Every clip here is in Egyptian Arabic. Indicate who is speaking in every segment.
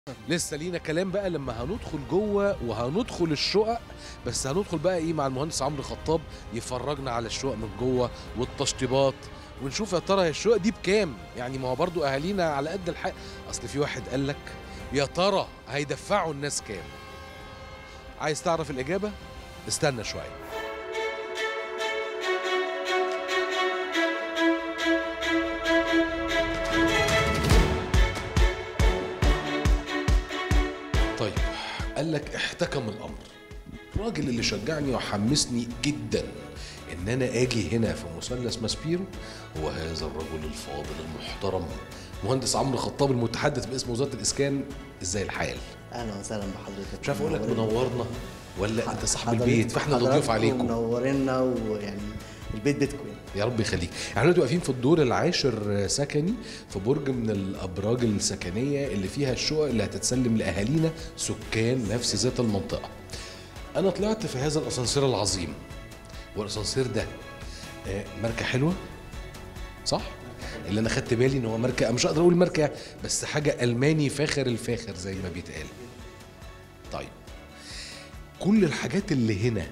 Speaker 1: لسه لينا كلام بقى لما هندخل جوه وهندخل الشقق بس هندخل بقى ايه مع المهندس عمرو خطاب يفرجنا على الشقق من جوه والتشطيبات ونشوف يا ترى هي الشقق دي بكام يعني ما هو برضو اهالينا على قد الحق اصل في واحد قال لك يا ترى هيدفعوا الناس كام عايز تعرف الاجابه استنى شويه طيب قال لك احتكم الامر الراجل اللي شجعني وحمسني جدا ان انا اجي هنا في مثلث ماسبيرو هو هذا الرجل الفاضل المحترم مهندس عمرو خطاب المتحدث باسم وزاره الاسكان ازاي الحال
Speaker 2: اهلا وسهلا بحضرتك
Speaker 1: مش عارف اقول لك منورنا ولا انت صاحب
Speaker 2: حضرتك-
Speaker 1: البيت فاحنا اللي ضيوف
Speaker 2: حضراتكم
Speaker 1: عليكم
Speaker 2: منورينا ويعني البيت بيتكم يعني.
Speaker 1: يا رب يخليك احنا دلوقتي واقفين في الدور العاشر سكني في برج من الابراج السكنيه اللي فيها الشقق اللي هتتسلم لاهالينا سكان نفس ذات المنطقه انا طلعت في هذا الاسانسير العظيم والاسانسير ده آه، ماركه حلوه صح اللي انا خدت بالي ان هو ماركه مش هقدر اقول ماركه بس حاجه الماني فاخر الفاخر زي ما بيتقال طيب كل الحاجات اللي هنا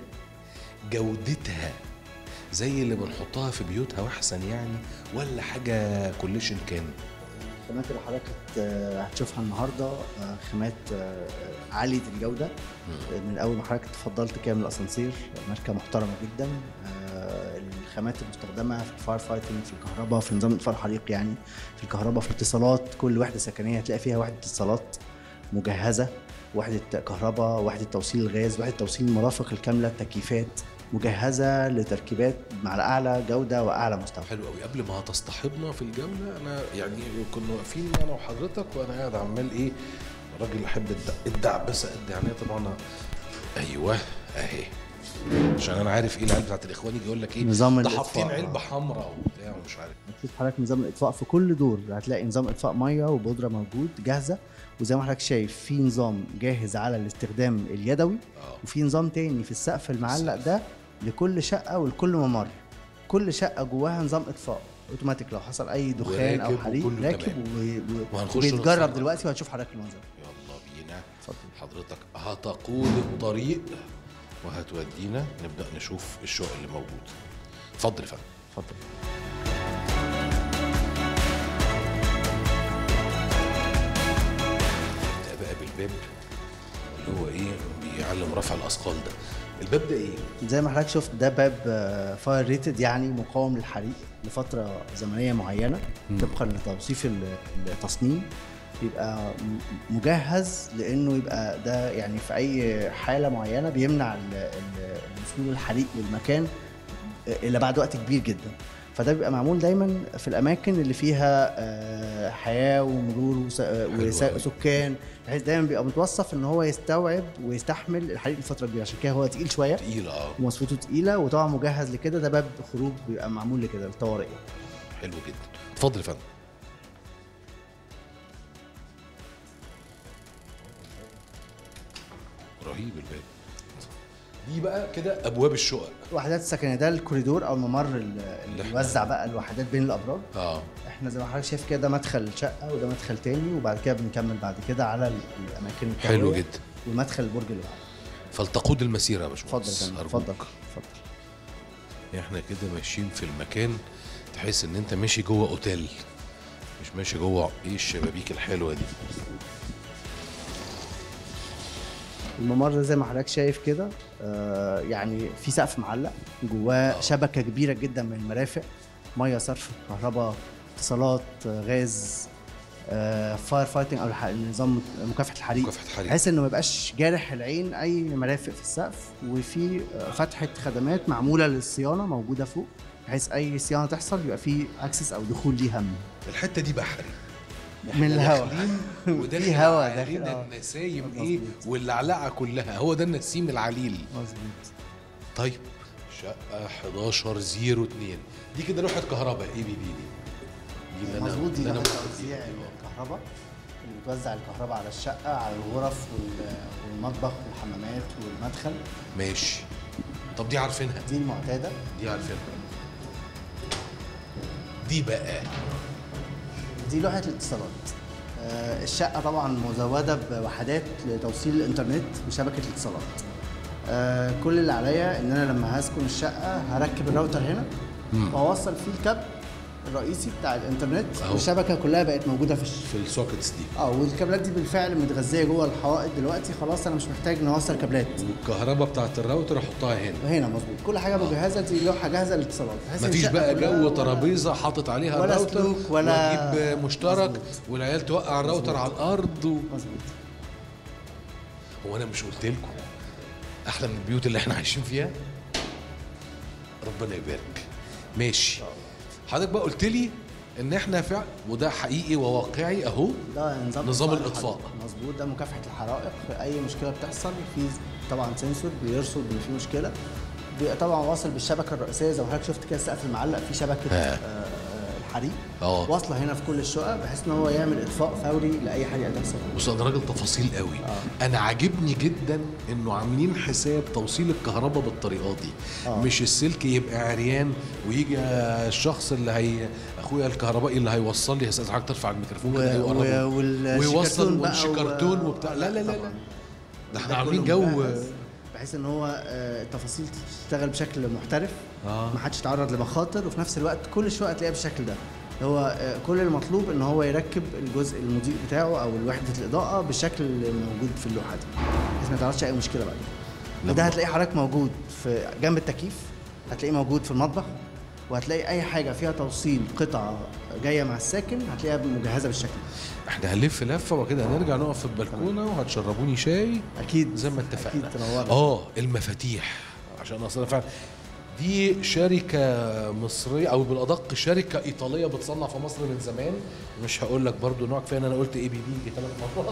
Speaker 1: جودتها زي اللي بنحطها في بيوتها واحسن يعني ولا حاجه كلشن كان
Speaker 2: الخامات اللي حضرتك هت- هتشوفها النهارده آه، خامات آه، عاليه الجوده آه، من اول ما حضرتك اتفضلت كده من الاسانسير ماركه محترمه جدا آه، الخامات المستخدمه في الفاير فايتنج في الكهرباء في نظام اطفاء الحريق يعني في الكهرباء في الاتصالات كل وحده سكنيه هتلاقي فيها وحده اتصالات مجهزه وحده كهرباء وحده توصيل الغاز وحده توصيل المرافق الكامله التكييفات مجهزه لتركيبات على اعلى جوده واعلى مستوى
Speaker 1: حلو قوي قبل ما تصطحبنا في الجوله انا يعني كنا واقفين انا وحضرتك وانا قاعد عمال ايه راجل احب الدع- الدعبسه قد يعني طبعا أنا- ايوه اهي عشان انا عارف ايه العلبه بتاعت الاخوان يجي يقول لك ايه
Speaker 2: نظام
Speaker 1: ده
Speaker 2: الإطفاء.
Speaker 1: حاطين علبه حمراء وبتاع ومش عارف
Speaker 2: هتشوف حضرتك نظام الاطفاء في كل دور هتلاقي نظام اطفاء ميه وبودره موجود جاهزه وزي ما حضرتك شايف في نظام جاهز على الاستخدام اليدوي
Speaker 1: اه
Speaker 2: وفي نظام تاني في السقف المعلق ده لكل شقه ولكل ممر كل شقه جواها نظام اطفاء اوتوماتيك لو حصل اي دخان او
Speaker 1: وراكب
Speaker 2: حريق
Speaker 1: وكله
Speaker 2: راكب
Speaker 1: تمام.
Speaker 2: و- و-
Speaker 1: وهنخش
Speaker 2: وبيتجرب
Speaker 1: نتفرج.
Speaker 2: دلوقتي وهتشوف حضرتك المنظر
Speaker 1: يلا بينا
Speaker 2: اتفضل
Speaker 1: حضرتك هتقود الطريق وهتودينا نبدا نشوف الشقق اللي موجود اتفضل يا فندم
Speaker 2: اتفضل
Speaker 1: نبدا بقى بالباب اللي هو ايه بيعلم رفع الاثقال ده الباب ده ايه
Speaker 2: زي ما حضرتك شفت ده باب فاير ريتد يعني مقاوم للحريق لفتره زمنيه معينه طبقا لتوصيف ال- التصميم بيبقى م- مجهز لانه يبقى ده يعني في اي حاله معينه بيمنع ال- ال- وصول الحريق للمكان الى بعد وقت كبير جدا فده بيبقى معمول دايما في الاماكن اللي فيها آه، حياه ومرور وس- وس-
Speaker 1: أوي.
Speaker 2: وسكان بحيث دايما بيبقى متوصف ان هو يستوعب ويستحمل الحريق لفتره كبيره عشان كده هو تقيل شويه
Speaker 1: تقيله اه
Speaker 2: ومواصفاته تقيله وطبعا مجهز لكده ده باب خروج بيبقى معمول لكده للطوارئ
Speaker 1: حلو جدا اتفضل يا فندم رهيب الباب دي بقى كده ابواب الشقق
Speaker 2: الوحدات السكنيه ده الكوريدور او الممر اللي اللي
Speaker 1: إحنا-
Speaker 2: بيوزع بقى الوحدات بين الابراج
Speaker 1: اه
Speaker 2: احنا زي ما حضرتك شايف كده ده مدخل شقه وده مدخل تاني وبعد كده بنكمل بعد كده على ال- الاماكن التهوية
Speaker 1: حلو جدا
Speaker 2: ومدخل البرج اللي بعده
Speaker 1: فلتقود المسيره يا
Speaker 2: اتفضل
Speaker 1: باشمهندس
Speaker 2: يا فندم،
Speaker 1: أرجوك.
Speaker 2: اتفضل اتفضل
Speaker 1: احنا كده ماشيين في المكان تحس ان انت ماشي جوه اوتيل مش ماشي جوه ايه الشبابيك الحلوه دي
Speaker 2: الممر ده زي ما حضرتك شايف كده آه يعني في سقف معلق جواه شبكه كبيره جدا من المرافق ميه صرف كهرباء اتصالات آه، غاز آه فاير فايتنج او الح- نظام مكافحه الحريق
Speaker 1: مكافحة حريق.
Speaker 2: بحيث انه ما يبقاش جارح العين اي مرافق في السقف وفي آه، فتحه خدمات معموله للصيانه موجوده فوق بحيث اي صيانه تحصل يبقى في اكسس او دخول ليها من
Speaker 1: الحته دي بحري
Speaker 2: من الهواء
Speaker 1: داخلين
Speaker 2: في
Speaker 1: وداخل
Speaker 2: هوا
Speaker 1: علينا
Speaker 2: داخل، آه.
Speaker 1: النسايم ايه
Speaker 2: مظبوط.
Speaker 1: واللعلعه كلها هو ده النسيم العليل
Speaker 2: مظبوط
Speaker 1: طيب شقه 1102 دي كده لوحه كهرباء اي بي بي دي دي اللي انا
Speaker 2: مظبوط دي
Speaker 1: اللي انا
Speaker 2: لوحة
Speaker 1: متأكد
Speaker 2: توزيع
Speaker 1: منها.
Speaker 2: الكهرباء اللي بتوزع الكهرباء على الشقة على الغرف وال- والمطبخ والحمامات والمدخل
Speaker 1: ماشي طب دي عارفينها
Speaker 2: دي المعتادة
Speaker 1: دي عارفينها دي بقى
Speaker 2: دي لوحة الاتصالات آه، الشقه طبعا مزوده بوحدات لتوصيل الانترنت وشبكه الاتصالات آه، كل اللي عليا ان انا لما هسكن الشقه هركب الراوتر هنا واوصل فيه الكابل الرئيسي بتاع الانترنت
Speaker 1: أهو.
Speaker 2: والشبكه كلها بقت موجوده في الش...
Speaker 1: في السوكتس دي
Speaker 2: اه والكابلات دي بالفعل متغذيه جوه الحوائط دلوقتي خلاص انا مش محتاج نوصل كابلات
Speaker 1: والكهرباء بتاعت الراوتر احطها هنا
Speaker 2: هنا مظبوط كل حاجه مجهزه دي لوحه جاهزه للاتصالات بحيث إن
Speaker 1: مفيش
Speaker 2: الشقة
Speaker 1: بقى
Speaker 2: كلها
Speaker 1: جو
Speaker 2: ولا-
Speaker 1: ترابيزه حاطط عليها
Speaker 2: ولا
Speaker 1: الراوتر
Speaker 2: سلوك ولا-
Speaker 1: واجيب مشترك
Speaker 2: مظبوط.
Speaker 1: والعيال توقع الراوتر على الارض و...
Speaker 2: مظبوط
Speaker 1: هو انا مش قلت لكم احلى من البيوت اللي احنا عايشين فيها ربنا يبارك ماشي حضرتك بقى قلت لي ان احنا فعلا وده حقيقي وواقعي اهو
Speaker 2: ده نظام
Speaker 1: نظام
Speaker 2: إطفاء
Speaker 1: الإطفاء.
Speaker 2: الحريق. مظبوط ده مكافحه الحرائق اي مشكله بتحصل في طبعا سنسور بيرصد ان في مشكله بيبقى طبعا واصل بالشبكه الرئيسيه زي ما حضرتك شفت كده السقف المعلق فيه شبكه
Speaker 1: ها.
Speaker 2: آه، آه، الحريق
Speaker 1: اه.
Speaker 2: واصله هنا في كل الشقق بحيث ان هو يعمل اطفاء فوري لاي حريقه تحصل
Speaker 1: بص انا راجل تفاصيل قوي انا عاجبني جدا انه عاملين حساب توصيل الكهرباء بالطريقه دي
Speaker 2: آه.
Speaker 1: مش السلك يبقى عريان ويجي الشخص اللي هي اخويا الكهربائي اللي هيوصل لي هستاذ حضرتك ترفع الميكروفون كده أيوة، قربوا. ويوصل والشيكرتون وبتاع لا لا لا لا ده احنا عاملين جو
Speaker 2: بحيث ان هو آه، التفاصيل تشتغل بشكل محترف
Speaker 1: آه.
Speaker 2: ما حدش يتعرض لمخاطر وفي نفس الوقت كل الشقق تلاقيها بالشكل ده هو آه، كل المطلوب ان هو يركب الجزء المضيء بتاعه او وحده الاضاءه بالشكل اللي موجود في اللوحه دي بحيث ما تعرضش اي مشكله بعد كده وده
Speaker 1: لما-
Speaker 2: هتلاقيه حضرتك موجود في جنب التكييف هتلاقيه موجود في المطبخ وهتلاقي اي حاجه فيها توصيل قطعه جايه مع الساكن هتلاقيها مجهزه بالشكل ده
Speaker 1: احنا هنلف لفه وكده هنرجع نقف في البلكونه وهتشربوني شاي
Speaker 2: اكيد
Speaker 1: زي ما اتفقنا
Speaker 2: اكيد تنورنا
Speaker 1: اه المفاتيح عشان اصلا فعلا دي شركة مصرية أو بالأدق شركة إيطالية بتصنع في مصر من زمان مش هقول لك برضو نوع كفاية إن أنا قلت إيه بي بي ثلاث مرات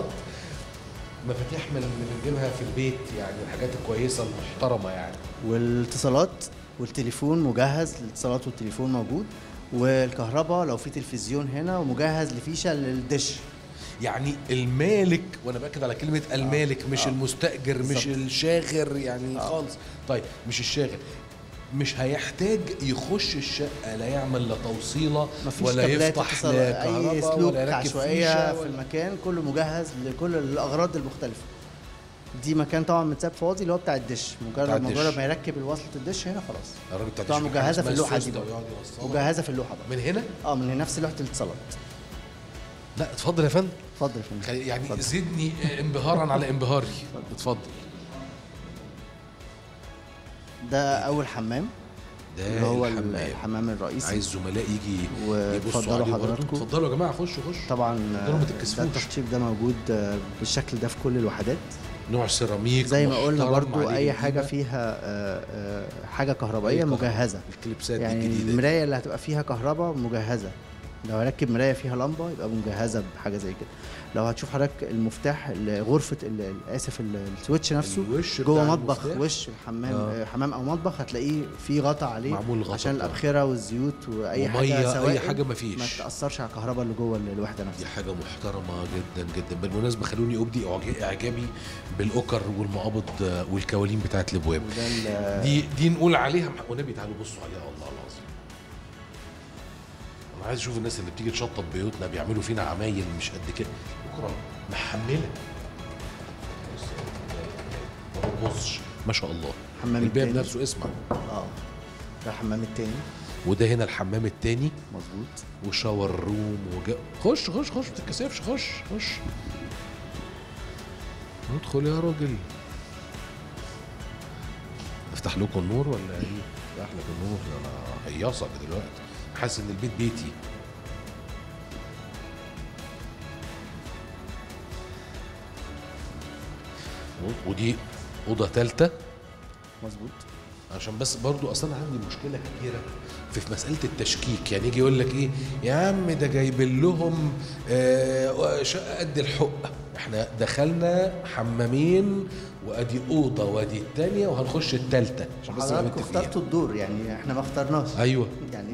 Speaker 1: مفاتيح من اللي بنجيبها في البيت يعني الحاجات الكويسة المحترمة يعني
Speaker 2: والاتصالات والتليفون مجهز الاتصالات والتليفون موجود والكهرباء لو في تلفزيون هنا ومجهز لفيشه للدش
Speaker 1: يعني المالك وانا باكد على كلمه المالك مش
Speaker 2: آه.
Speaker 1: المستاجر مش
Speaker 2: بالظبط.
Speaker 1: الشاغر يعني
Speaker 2: آه.
Speaker 1: خالص طيب مش الشاغر مش هيحتاج يخش الشقه لا يعمل لا توصيله
Speaker 2: مفيش
Speaker 1: ولا
Speaker 2: كابلات
Speaker 1: يفتح
Speaker 2: اتصال
Speaker 1: لا
Speaker 2: اي
Speaker 1: كهرباء
Speaker 2: سلوك
Speaker 1: ولا يركب
Speaker 2: عشوائيه
Speaker 1: فيشه
Speaker 2: في
Speaker 1: ولا
Speaker 2: المكان كله مجهز لكل الاغراض المختلفه دي مكان طبعا متساب فاضي اللي هو بتاع الدش
Speaker 1: بتاع
Speaker 2: مجرد
Speaker 1: الدش.
Speaker 2: مجرد ما يركب الوصلة الدش هنا خلاص
Speaker 1: الراجل بتاع
Speaker 2: طبعا
Speaker 1: الشركة
Speaker 2: مجهزه
Speaker 1: اسمها
Speaker 2: في اللوحه دي
Speaker 1: السوسته
Speaker 2: برضه.
Speaker 1: ويقعد يوصلها.
Speaker 2: مجهزه في اللوحه بقى
Speaker 1: من هنا
Speaker 2: اه من نفس لوحه الاتصالات
Speaker 1: لا اتفضل يا فندم
Speaker 2: اتفضل يا فندم
Speaker 1: خلي- يعني
Speaker 2: اتفضل.
Speaker 1: زدني انبهارا على انبهاري اتفضل
Speaker 2: ده اول حمام
Speaker 1: ده
Speaker 2: اللي هو
Speaker 1: الحمام.
Speaker 2: الحمام الرئيسي
Speaker 1: عايز زملاء يجي
Speaker 2: واتفضلوا
Speaker 1: يبصوا عليه برضه.
Speaker 2: حضراتكم.
Speaker 1: اتفضلوا يا جماعه خشوا خشوا
Speaker 2: طبعا
Speaker 1: دول ما
Speaker 2: آه،
Speaker 1: تتكسفوش.
Speaker 2: ده التشطيب ده موجود آه، بالشكل ده في كل الوحدات
Speaker 1: نوع سيراميك
Speaker 2: زي ما قلنا
Speaker 1: محترم
Speaker 2: برضو
Speaker 1: عليه
Speaker 2: اي حاجه
Speaker 1: قيمة.
Speaker 2: فيها آه، آه، حاجه كهربائيه
Speaker 1: أي كهرباء.
Speaker 2: مجهزه
Speaker 1: الكليبسات
Speaker 2: يعني
Speaker 1: الجديده دي.
Speaker 2: المرايه اللي هتبقى فيها كهرباء مجهزه لو هركب مرايه فيها لمبه يبقى مجهزه بحاجه زي كده لو هتشوف حضرتك المفتاح غرفه ال- ال- اسف ال- السويتش نفسه
Speaker 1: الوش
Speaker 2: جوه
Speaker 1: بتاع
Speaker 2: مطبخ
Speaker 1: المفتاح.
Speaker 2: وش الحمام
Speaker 1: آه.
Speaker 2: آه. حمام او مطبخ هتلاقيه في غطا عليه
Speaker 1: معمول غطا
Speaker 2: عشان
Speaker 1: طبعا.
Speaker 2: الابخره والزيوت واي
Speaker 1: ومية،
Speaker 2: حاجه
Speaker 1: أي
Speaker 2: سوائل
Speaker 1: حاجة
Speaker 2: ما
Speaker 1: مفيش.
Speaker 2: تاثرش على الكهرباء اللي جوه الوحده
Speaker 1: دي
Speaker 2: نفسها
Speaker 1: حاجة محترمة جدا جدا بالمناسبة خلوني أبدي إعج- إعجابي بالأوكر والمقابض آه، والكوالين بتاعت الأبواب
Speaker 2: وده ال-
Speaker 1: دي دي نقول عليها والنبي تعالوا بصوا عليها والله العظيم أنا عايز أشوف الناس اللي بتيجي تشطب بيوتنا بيعملوا فينا عمايل مش قد كده بكرة محملة بص، ما بتبصش ما شاء الله
Speaker 2: حمام
Speaker 1: الباب
Speaker 2: التاني.
Speaker 1: نفسه اسمع
Speaker 2: اه ده الحمام التاني
Speaker 1: وده هنا الحمام التاني
Speaker 2: مظبوط
Speaker 1: وشاور روم وج... خش خش خش ما تتكسفش خش خش ندخل يا راجل افتح لكم النور ولا ايه؟ افتح لك النور انا هيصك دلوقتي حاسس ان البيت بيتي ودي اوضه ثالثه
Speaker 2: مظبوط
Speaker 1: عشان بس برضو اصلا عندي مشكله كبيره في في مساله التشكيك يعني يجي يقول لك ايه يا عم ده جايبين لهم آه، شقه قد الحقه احنا دخلنا حمامين وادي اوضه وادي الثانيه وهنخش الثالثه عشان بس نبقى
Speaker 2: حضراتكم
Speaker 1: متفقين
Speaker 2: اخترتوا الدور يعني احنا ما اخترناش
Speaker 1: ايوه
Speaker 2: يعني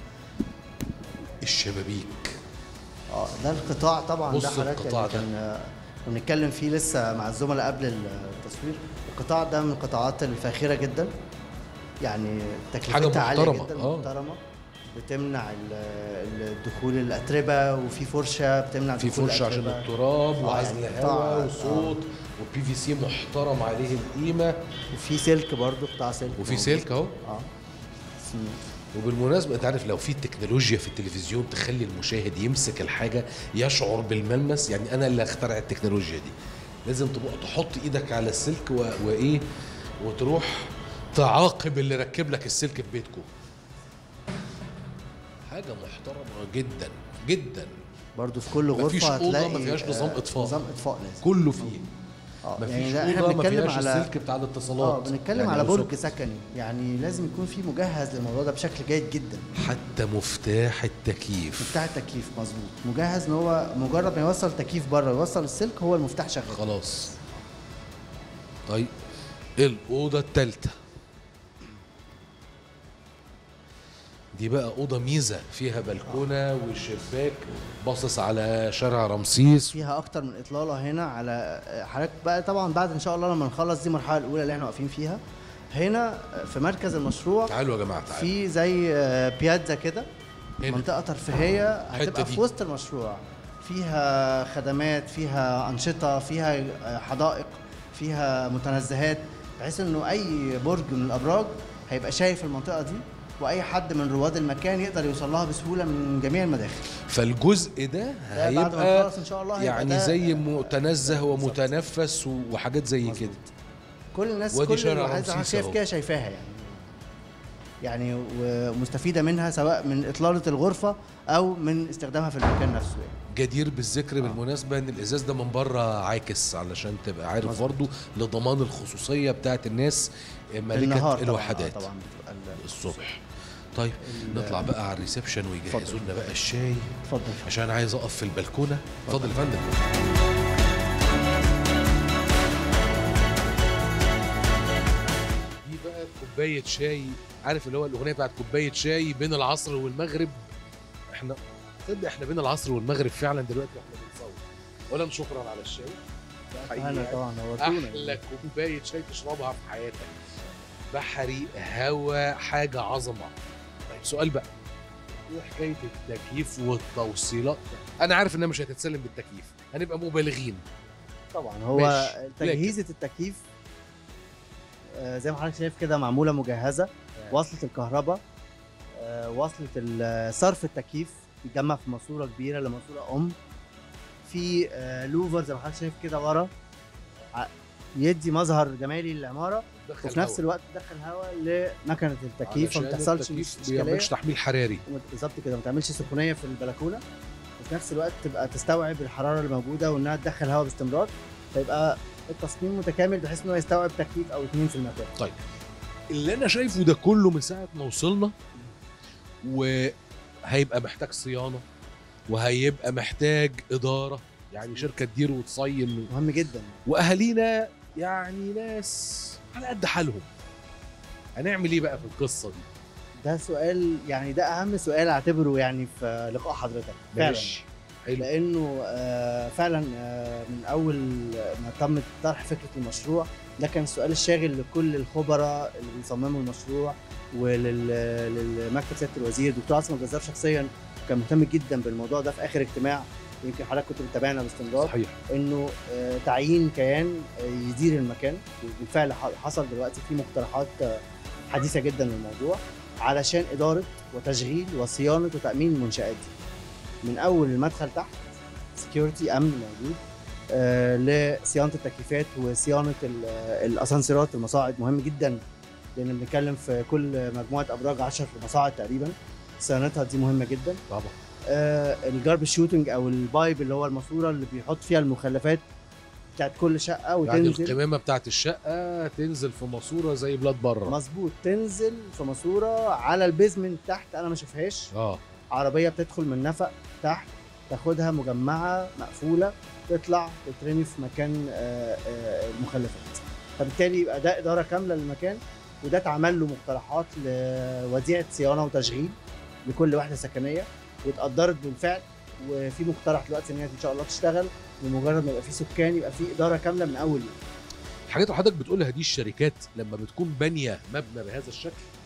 Speaker 1: الشبابيك
Speaker 2: اه ده القطاع طبعا
Speaker 1: بص
Speaker 2: ده حضرتك
Speaker 1: القطاع
Speaker 2: يعني
Speaker 1: ده.
Speaker 2: كان آه، بنتكلم فيه لسه مع الزملاء قبل التصوير القطاع ده من القطاعات الفاخره جدا يعني
Speaker 1: حاجة
Speaker 2: تكلفتها عاليه
Speaker 1: محترمة،
Speaker 2: جدا
Speaker 1: آه.
Speaker 2: محترمه بتمنع ال- ال- الدخول الاتربه وفي فرشه بتمنع
Speaker 1: في
Speaker 2: دخول
Speaker 1: فرشه عشان
Speaker 2: الأتربة.
Speaker 1: التراب
Speaker 2: آه،
Speaker 1: وعزل
Speaker 2: يعني
Speaker 1: هواء
Speaker 2: قطع-
Speaker 1: وصوت والبي في سي محترم عليه القيمه
Speaker 2: وفي سلك برضو قطاع سلك
Speaker 1: وفي
Speaker 2: موجود.
Speaker 1: سلك اهو
Speaker 2: اه
Speaker 1: وبالمناسبة انت عارف لو في تكنولوجيا في التلفزيون تخلي المشاهد يمسك الحاجة يشعر بالملمس يعني انا اللي اخترع التكنولوجيا دي لازم تبقى تحط ايدك على السلك و... وايه وتروح تعاقب اللي ركب لك السلك في بيتكم حاجة محترمة جدا جدا
Speaker 2: برضو في كل غرفه
Speaker 1: مفيش أوضة
Speaker 2: هتلاقي
Speaker 1: ما فيهاش نظام
Speaker 2: آه،
Speaker 1: إطفاء.
Speaker 2: نظام اطفاء لازم
Speaker 1: كله فيه
Speaker 2: اه
Speaker 1: مفيش
Speaker 2: يعني ده احنا
Speaker 1: أوضة ما
Speaker 2: بنتكلم
Speaker 1: فيهاش
Speaker 2: على
Speaker 1: السلك بتاع
Speaker 2: اه
Speaker 1: الاتصالات
Speaker 2: بنتكلم
Speaker 1: يعني
Speaker 2: على
Speaker 1: لو
Speaker 2: برج
Speaker 1: سك-
Speaker 2: سكني يعني لازم يكون في مجهز للموضوع ده بشكل جيد جدا
Speaker 1: حتى مفتاح التكييف
Speaker 2: مفتاح التكييف مظبوط مجهز ان هو مجرد ما يوصل تكييف بره يوصل السلك هو المفتاح شغال
Speaker 1: خلاص طيب الأوضة التالتة دي بقى أوضة ميزة فيها بلكونة وشباك باصص على شارع رمسيس
Speaker 2: فيها اكتر من اطلاله هنا على حضرتك بقى طبعا بعد ان شاء الله لما نخلص دي المرحله الاولى اللي احنا واقفين فيها هنا في مركز المشروع
Speaker 1: تعالوا يا جماعة تعالوا
Speaker 2: في زي آه، بياتزا كده
Speaker 1: هنا.
Speaker 2: منطقه ترفيهيه
Speaker 1: الحتة
Speaker 2: هتبقى
Speaker 1: دي.
Speaker 2: في وسط المشروع فيها خدمات فيها انشطه فيها آه، حدائق فيها متنزهات بحيث انه اي برج من الابراج هيبقى شايف المنطقه دي واي حد من رواد المكان يقدر يوصل لها بسهوله من جميع المداخل
Speaker 1: فالجزء ده
Speaker 2: ده بعد ما
Speaker 1: هيبقى
Speaker 2: نخلص ان شاء الله هيبقى
Speaker 1: يعني
Speaker 2: ده-
Speaker 1: زي متنزه
Speaker 2: بالظبط.
Speaker 1: ومتنفس و- وحاجات زي
Speaker 2: مظبوط.
Speaker 1: كده
Speaker 2: كل الناس
Speaker 1: وادي
Speaker 2: كل
Speaker 1: شارع
Speaker 2: الواحد
Speaker 1: رمسيس
Speaker 2: شايف
Speaker 1: أهو.
Speaker 2: كده شايفاها يعني يعني ومستفيده منها سواء من اطلاله الغرفه او من استخدامها في المكان نفسه يعني.
Speaker 1: جدير بالذكر بالمناسبة ان الازاز ده من بره عاكس علشان تبقى عارف
Speaker 2: مظبوط.
Speaker 1: برضه لضمان الخصوصية بتاعت الناس
Speaker 2: بالنهار
Speaker 1: ملكة
Speaker 2: طبعاً،
Speaker 1: الوحدات
Speaker 2: آه طبعا بتبقى ال-
Speaker 1: الصبح طيب
Speaker 2: ال-
Speaker 1: نطلع بقى على الريسبشن ويجهزوا
Speaker 2: اتفضل.
Speaker 1: لنا بقى الشاي
Speaker 2: اتفضل
Speaker 1: عشان عايز اقف في البلكونه اتفضل يا فندم دي بقى كوبايه شاي عارف اللي هو الاغنيه بتاعت كوبايه شاي بين العصر والمغرب احنا تصدق احنا بين العصر والمغرب فعلا دلوقتي واحنا بنصور اولا شكرا على الشاي ده حقيقي
Speaker 2: انا
Speaker 1: يعني.
Speaker 2: طبعا نورتونا
Speaker 1: احلى كوبايه شاي تشربها في حياتك بحري هوا حاجه عظمه طيب سؤال بقى ايه حكايه التكييف والتوصيلات انا عارف انها مش هتتسلم بالتكييف هنبقى مبالغين
Speaker 2: طبعا هو
Speaker 1: ماشي.
Speaker 2: تجهيزه التكييف آه، زي ما حضرتك شايف كده معموله مجهزه وصلة الكهرباء آه، وصلة ال- صرف التكييف بيتجمع في ماسورة كبيرة لماسورة أم في آه، لوفر زي ما حضرتك شايف كده ورا ع- يدي مظهر جمالي للعمارة
Speaker 1: دخل
Speaker 2: وفي نفس
Speaker 1: هوا.
Speaker 2: الوقت تدخل هواء لمكنة التكييف
Speaker 1: علشان
Speaker 2: فما تحصلش
Speaker 1: التكييف
Speaker 2: إشكالية
Speaker 1: بيعملش تحميل حراري
Speaker 2: وما- بالظبط كده ما تعملش سخونية في البلكونة وفي نفس الوقت تبقى تستوعب الحرارة اللي موجودة وإنها تدخل هواء باستمرار فيبقى التصميم متكامل بحيث إنه يستوعب تكييف أو اتنين في المكان
Speaker 1: اللي انا شايفه ده كله من ساعه ما وصلنا وهيبقى محتاج صيانه وهيبقى محتاج اداره يعني شركه تدير وتصين
Speaker 2: مهم جدا
Speaker 1: واهالينا يعني ناس على قد حالهم هنعمل ايه بقى في القصه دي
Speaker 2: ده سؤال يعني ده اهم سؤال اعتبره يعني في لقاء حضرتك فعلا
Speaker 1: ماشي حلو
Speaker 2: لانه آه، فعلا آه، من اول ما تم طرح فكره المشروع ده كان السؤال الشاغل لكل الخبراء اللي بيصمموا المشروع وللمكتب سياده الوزير دكتور عاصم الجزار شخصيا كان مهتم جدا بالموضوع ده في اخر اجتماع يمكن حضرتك كنت متابعنا باستمرار
Speaker 1: صحيح
Speaker 2: انه آه، تعيين كيان آه، يدير المكان بالفعل ح- حصل دلوقتي في مقترحات آه، حديثه جدا للموضوع علشان اداره وتشغيل وصيانه وتامين المنشات دي من اول المدخل تحت سكيورتي امن موجود آه، لصيانه التكييفات وصيانه ال- آه، الاسانسيرات المصاعد مهم جدا لان بنتكلم في كل مجموعه ابراج 10 مصاعد تقريبا صيانتها دي مهمه جدا
Speaker 1: طبعا
Speaker 2: آه، الجارب شوتنج او البايب اللي هو الماسوره اللي بيحط فيها المخلفات بتاعت كل شقه
Speaker 1: يعني
Speaker 2: وتنزل
Speaker 1: القمامه بتاعت الشقه تنزل في ماسوره زي بلاد بره
Speaker 2: مظبوط تنزل في ماسوره على البيزمنت تحت انا ما اشوفهاش
Speaker 1: اه
Speaker 2: عربيه بتدخل من نفق تحت تاخدها مجمعه مقفوله تطلع تترمي في مكان آه، آه، المخلفات فبالتالي يبقى ده اداره كامله للمكان وده اتعمل له مقترحات لوديعه صيانه وتشغيل لكل وحده سكنيه واتقدرت بالفعل وفي مقترح دلوقتي ان هي ان شاء الله تشتغل بمجرد ما يبقى في سكان يبقى في اداره كامله من اول يوم
Speaker 1: الحاجات اللي حضرتك بتقولها دي الشركات لما بتكون بانيه مبنى بهذا الشكل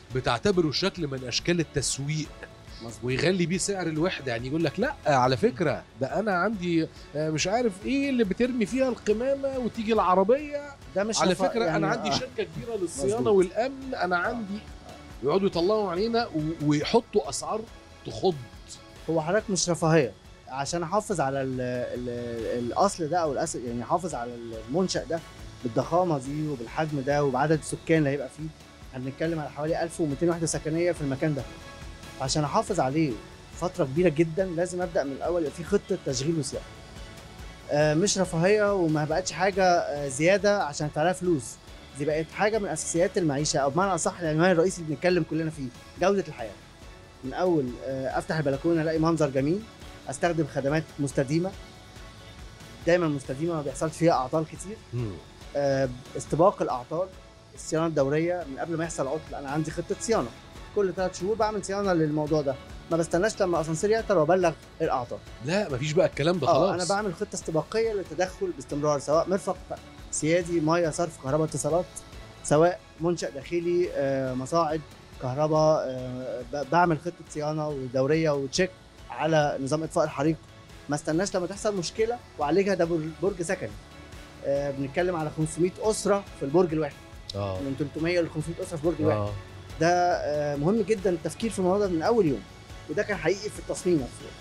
Speaker 1: بتعتبره شكل من اشكال التسويق
Speaker 2: مظبوط
Speaker 1: ويغلي بيه سعر الوحده يعني يقول لك لا على فكره ده انا عندي آه، مش عارف ايه اللي بترمي فيها القمامه وتيجي العربيه
Speaker 2: ده مش
Speaker 1: على
Speaker 2: رفا-
Speaker 1: فكره
Speaker 2: يعني
Speaker 1: انا عندي
Speaker 2: آه.
Speaker 1: شركه كبيره للصيانه
Speaker 2: مظبوط.
Speaker 1: والامن انا عندي يقعدوا يطلعوا علينا و- ويحطوا اسعار تخض
Speaker 2: هو حضرتك مش رفاهيه عشان احافظ على ال ال الاصل ده او الأصل يعني احافظ على المنشا ده بالضخامه دي وبالحجم ده وبعدد السكان اللي هيبقى فيه هنتكلم على حوالي 1200 وحده سكنيه في المكان ده عشان احافظ عليه فتره كبيره جدا لازم ابدا من الاول يبقى في خطه تشغيل وصيانه آه، مش رفاهيه وما بقتش حاجه آه، زياده عشان يدفع لها فلوس دي بقت حاجه من اساسيات المعيشه او بمعنى اصح العنوان الرئيسي اللي بنتكلم كلنا فيه جوده الحياه من اول آه، افتح البلكونه الاقي منظر جميل استخدم خدمات مستديمه دايما مستديمه ما بيحصلش فيها اعطال كتير آه، استباق الاعطال الصيانه الدوريه من قبل ما يحصل عطل انا عندي خطه صيانه كل ثلاث شهور بعمل صيانه للموضوع ده ما بستناش لما الاسانسير يعطل وابلغ الاعطال
Speaker 1: لا مفيش بقى الكلام ده
Speaker 2: اه
Speaker 1: خلاص
Speaker 2: انا بعمل خطه استباقيه للتدخل باستمرار سواء مرفق سيادي ميه صرف كهرباء اتصالات سواء منشا داخلي آه، مصاعد كهرباء آه، ب- بعمل خطه صيانه ودوريه وتشيك على نظام اطفاء الحريق ما استناش لما تحصل مشكله واعالجها ده بر- برج سكني آه، بنتكلم على 500 اسره في البرج الواحد
Speaker 1: اه
Speaker 2: من 300 ل 500 اسره في البرج الواحد
Speaker 1: اه
Speaker 2: ده آه، مهم جدا التفكير في الموضوع ده من اول يوم وده كان حقيقي في التصميم نفسه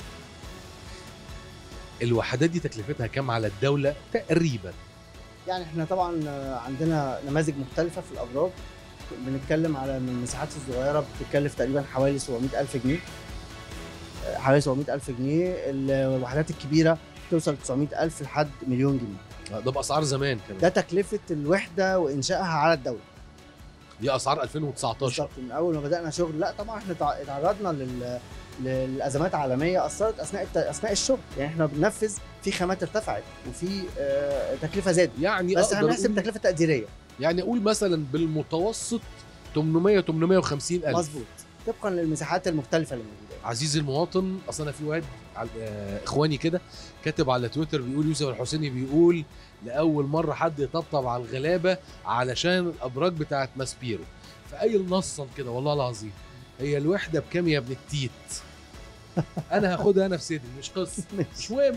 Speaker 1: الوحدات دي تكلفتها كام على الدوله تقريبا
Speaker 2: يعني احنا طبعا آه، عندنا نماذج مختلفة في الأبراج بنتكلم على من المساحات الصغيرة بتتكلف تقريبا حوالي 700 ألف جنيه آه، حوالي 700 ألف جنيه الوحدات الكبيرة توصل 900 ألف لحد مليون جنيه
Speaker 1: آه، ده باسعار زمان كمان
Speaker 2: ده تكلفة الوحدة وإنشائها على الدولة
Speaker 1: دي اسعار 2019
Speaker 2: بالظبط من أول ما بدأنا شغل لا طبعا احنا تع- اتعرضنا لل للازمات عالميه اثرت اثناء الت... اثناء الشغل يعني احنا بننفذ في خامات ارتفعت وفي آه، تكلفه زادت
Speaker 1: يعني
Speaker 2: بس
Speaker 1: أقدر
Speaker 2: هنحسب
Speaker 1: أقول-
Speaker 2: تكلفه تقديريه
Speaker 1: يعني اقول مثلا بالمتوسط 800 850 الف
Speaker 2: مظبوط طبقا للمساحات المختلفه اللي موجوده
Speaker 1: عزيزي المواطن اصل انا في واد على- آه، اخواني كده كاتب على تويتر بيقول يوسف الحسيني بيقول لاول مره حد يطبطب على الغلابه علشان الابراج بتاعت ماسبيرو فقايل نصا كده والله العظيم هي الوحده بكام يا ابن التيت انا هاخدها انا في صدري مش قصه مش مهم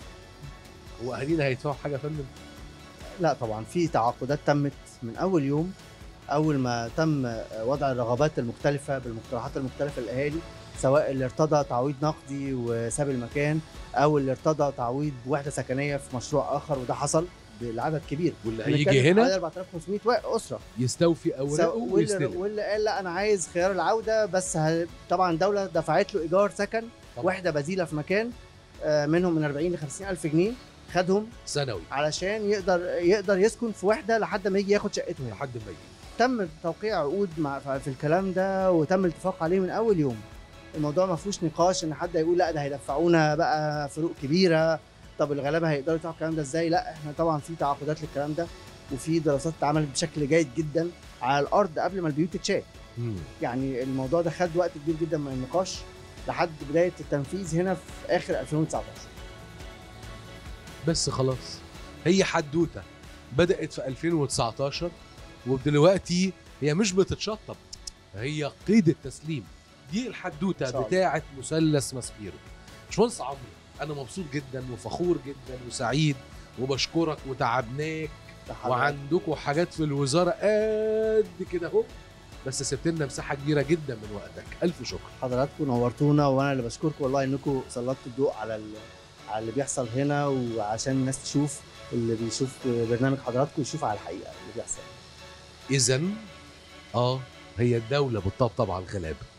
Speaker 1: هو اهالينا هيدفعوا حاجه يا فندم
Speaker 2: لا طبعا في تعاقدات تمت من اول يوم اول ما تم وضع الرغبات المختلفه بالمقترحات المختلفه للاهالي سواء اللي ارتضى تعويض نقدي وساب المكان او اللي ارتضى تعويض بوحده سكنيه في مشروع اخر وده حصل بالعدد كبير
Speaker 1: واللي
Speaker 2: بنتكلم
Speaker 1: هيجي
Speaker 2: في
Speaker 1: هنا
Speaker 2: حوالي 4500 وا- اسره
Speaker 1: يستوفي اوراقه
Speaker 2: سواء- واللي,
Speaker 1: ويستلم
Speaker 2: واللي قال لا انا عايز خيار العوده بس ه... طبعا الدوله دفعت له ايجار سكن
Speaker 1: طبعاً.
Speaker 2: وحده بديله في مكان آه، منهم من 40 ل 50 الف جنيه خدهم
Speaker 1: سنوي
Speaker 2: علشان يقدر يقدر يسكن في وحده لحد ما يجي ياخد شقته هنا
Speaker 1: لحد ما يجي
Speaker 2: تم توقيع عقود مع في الكلام ده وتم الاتفاق عليه من اول يوم الموضوع ما فيهوش نقاش ان حد يقول لا ده هيدفعونا بقى فروق كبيره طب الغلابه هيقدروا يدفعوا الكلام ده ازاي لا احنا طبعا في تعاقدات للكلام ده وفي دراسات اتعملت بشكل جيد جدا على الارض قبل ما البيوت تتشال
Speaker 1: مم.
Speaker 2: يعني الموضوع ده خد وقت كبير جدا من النقاش لحد بدايه التنفيذ هنا في اخر 2019
Speaker 1: بس خلاص هي حدوته بدأت في 2019 ودلوقتي هي مش بتتشطب هي قيد التسليم دي
Speaker 2: إن
Speaker 1: الحدوته
Speaker 2: شاء الله.
Speaker 1: بتاعه مثلث ماسبيرو باشمهندس عمرو انا مبسوط جدا وفخور جدا وسعيد وبشكرك وتعبناك
Speaker 2: تحرك.
Speaker 1: وعندكم حاجات في الوزاره قد كده اهو بس سبت لنا مساحه كبيره جدا من وقتك الف شكر
Speaker 2: حضراتكم نورتونا وانا اللي بشكركم والله انكم سلطتوا الضوء على ال- على اللي بيحصل هنا وعشان الناس تشوف اللي بيشوف برنامج حضراتكم يشوف على الحقيقه اللي بيحصل
Speaker 1: اذا اه هي الدوله بتطبطب على الغلابه